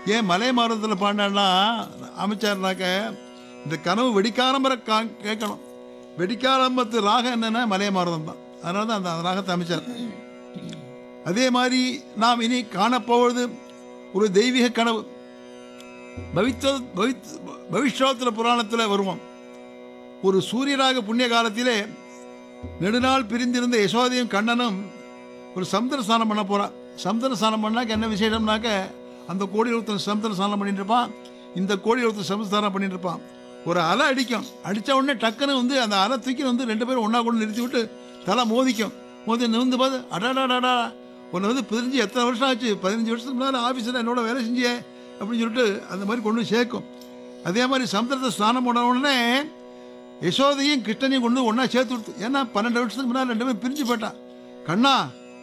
ஏன் மலை மாறுதத்தில் பாடினா அமைச்சார்னாக்க இந்த கனவு வெடிக்காரம்பரை கா கேட்கணும் வெடிக்காரம்பத்து ராகம் என்னன்னா மலைய மாறுதம் தான் அதனால தான் அந்த ராகத்தை அமைச்சார் அதே மாதிரி நாம் இனி காணப்போவது ஒரு தெய்வீக கனவு பவித்த பவித் பவிஷ்யோத்திர புராணத்தில் வருவோம் ஒரு சூரியராக புண்ணிய காலத்திலே நெடுநாள் பிரிந்திருந்த யசோதையும் கண்ணனும் ஒரு சமுத்திர ஸ்நானம் பண்ண போகிறான் சமுத்திர ஸ்நானம் பண்ணாக்க என்ன விசேஷம்னாக்க அந்த கோடி ஒருத்தன் சமுத்திர ஸ்நானம் பண்ணிட்டு இருப்பான் இந்த கோடி ஒருத்தன் சமுத்திர ஸ்நானம் பண்ணிட்டு இருப்பான் ஒரு அலை அடிக்கும் அடித்த உடனே டக்குன்னு வந்து அந்த அலை தூக்கி வந்து ரெண்டு பேரும் ஒன்றா கொண்டு நிறுத்தி விட்டு தலை மோதிக்கும் மோதி நிமிந்து பார்த்து அடாடாடாடா உன்னை வந்து பிரிஞ்சு எத்தனை வருஷம் ஆச்சு பதினஞ்சு வருஷத்துக்கு முன்னால் ஆஃபீஸில் என்னோட வேலை செஞ்சியே அப்படின்னு சொல்லிட்டு அந்த மாதிரி கொண்டு வந்து சேர்க்கும் அதே மாதிரி சமுத்திரத்தை ஸ்நானம் பண்ண உடனே யசோதையும் கிருஷ்ணனையும் கொண்டு ஒன்றா சேர்த்து விடுத்து ஏன்னா பன்னெண்டு வருஷத்துக்கு முன்னால் ரெண்டு பேரும் பிரிஞ்சு போயிட்டான் கண்ணா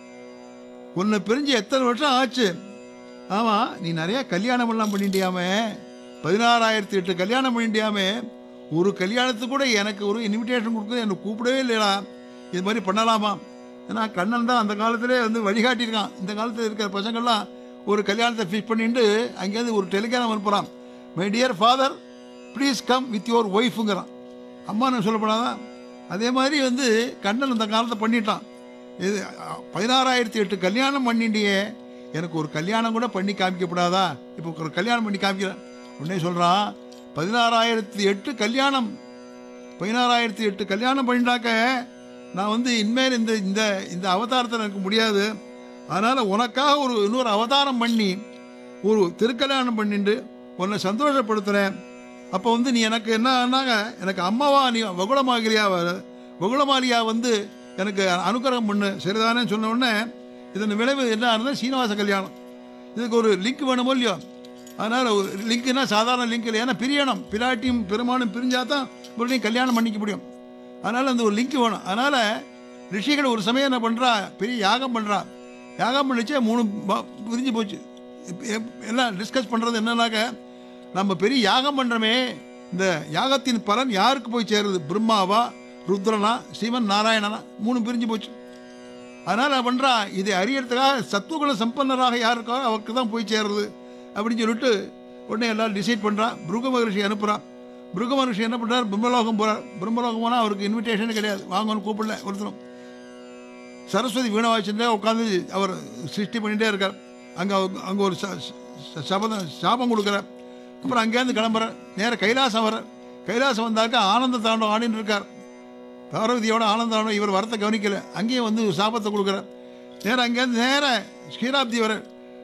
உன்னை பிரிஞ்சு எத்தனை வருஷம் ஆச்சு ஆமாம் நீ நிறைய கல்யாணம் எல்லாம் பண்ணிட்டியாமே பதினாறாயிரத்தி எட்டு கல்யாணம் பண்ணிட்டியாமே ஒரு கல்யாணத்துக்கு கூட எனக்கு ஒரு இன்விடேஷன் கொடுக்குறது என்னை கூப்பிடவே இல்லைடா இது மாதிரி பண்ணலாமா ஏன்னா கண்ணன் தான் அந்த காலத்திலே வந்து வழிகாட்டியிருக்கான் இந்த காலத்தில் இருக்கிற பசங்கள்லாம் ஒரு கல்யாணத்தை ஃபிக்ஸ் பண்ணிட்டு அங்கேருந்து ஒரு டெலிகிராம் அனுப்புகிறான் my dear father please come with your ஒய்ஃபுங்கிறான் அம்மான்னு சொல்லப்படாதான் அதே மாதிரி வந்து கண்ணன் அந்த காலத்தை பண்ணிட்டான் இது அ, பதினாறாயிரத்தி எட்டு கல்யாணம் பண்ணிட்டியே எனக்கு ஒரு கல்யாணம் கூட பண்ணி காமிக்கப்படாதா இப்போ ஒரு கல்யாணம் பண்ணி காமிக்கிறேன் உடனே சொல்கிறான் பதினாறாயிரத்தி எட்டு கல்யாணம் பதினாறாயிரத்தி எட்டு கல்யாணம் பண்ணிட்டாக்க நான் வந்து இனிமேல் இந்த இந்த இந்த அவதாரத்தில் எனக்கு முடியாது அதனால் உனக்காக ஒரு இன்னொரு அவதாரம் பண்ணி ஒரு திருக்கல்யாணம் பண்ணிட்டு உன்னை சந்தோஷப்படுத்துகிறேன் அப்போ வந்து நீ எனக்கு என்ன ஆனாங்க எனக்கு அம்மாவா நீ வகுளமாகிறியா வகுளமாலியா வந்து எனக்கு அனுக்கிரகம் பண்ணு சரிதானே சொன்ன உடனே இதன் விளைவு என்ன ஆனது சீனிவாச கல்யாணம் இதுக்கு ஒரு லிங்க் வேணுமோ இல்லையோ அதனால் ஒரு லிங்க்னா சாதாரண லிங்க் இல்லை ஏன்னா பிரியணும் பிராட்டியும் பெருமானும் பிரிஞ்சால் தான் மறுபடியும் கல்யாணம் பண்ணிக்க முடியும் அதனால் அந்த ஒரு லிங்க் வேணும் அதனால் ரிஷிகள் ஒரு சமயம் என்ன பண்ணுறா பெரிய யாகம் பண்ணுறா யாகம் பண்ணிச்சே மூணு ப- பிரிஞ்சு போச்சு இப்ப எப்- எல்லாம் டிஸ்கஸ் பண்ணுறது என்னன்னாக்க நம்ம பெரிய யாகம் பண்ணுறோமே இந்த யாகத்தின் பலன் யாருக்கு போய் சேருது பிரம்மாவா ருத்ரனா சிவன் நாராயணனா மூணு பிரிஞ்சு போச்சு அதனால் என்ன பண்ணுறா இதை அறியறதுக்காக சத்துவகுண சம்பன்னராக யாருக்கோ அவருக்கு தான் போய் சேருது அப்படின்னு சொல்லிட்டு உடனே எல்லாரும் டிசைட் பண்ணுறா பிருக மகரிஷி அனுப்புகிறான் பிருக மகரிஷி என்ன பண்ணுறார் பிரம்மலோகம் போகிறார் பிரம்மலோகம் போனால் அவருக்கு இன்விடேஷனே கிடையாது வாங்கன்னு கூப்பிடல ஒருத்தரும் சரஸ்வதி வீணை வாய்ச்சிருந்தே உட்காந்து அவர் சிருஷ்டி பண்ணிகிட்டே இருக்கார் அங்கே அங்கே ஒரு ச- ச- சபதம் சாபம் கொடுக்குறார் அப்புறம் அங்கேருந்து கிளம்புறார் நேர கைலாசம் வர கைலாசம் வந்தாக்க ஆனந்த தாண்டவம் ஆடின்னு இருக்கார் பார்வதியோட ஆனந்த தாண்டவம் இவர் வரத்தை கவனிக்கல அங்கேயும் வந்து ஒரு சாபத்தை கொடுக்குறார் நேரம் அங்கேருந்து நேர ஸ்ரீராப்தி வர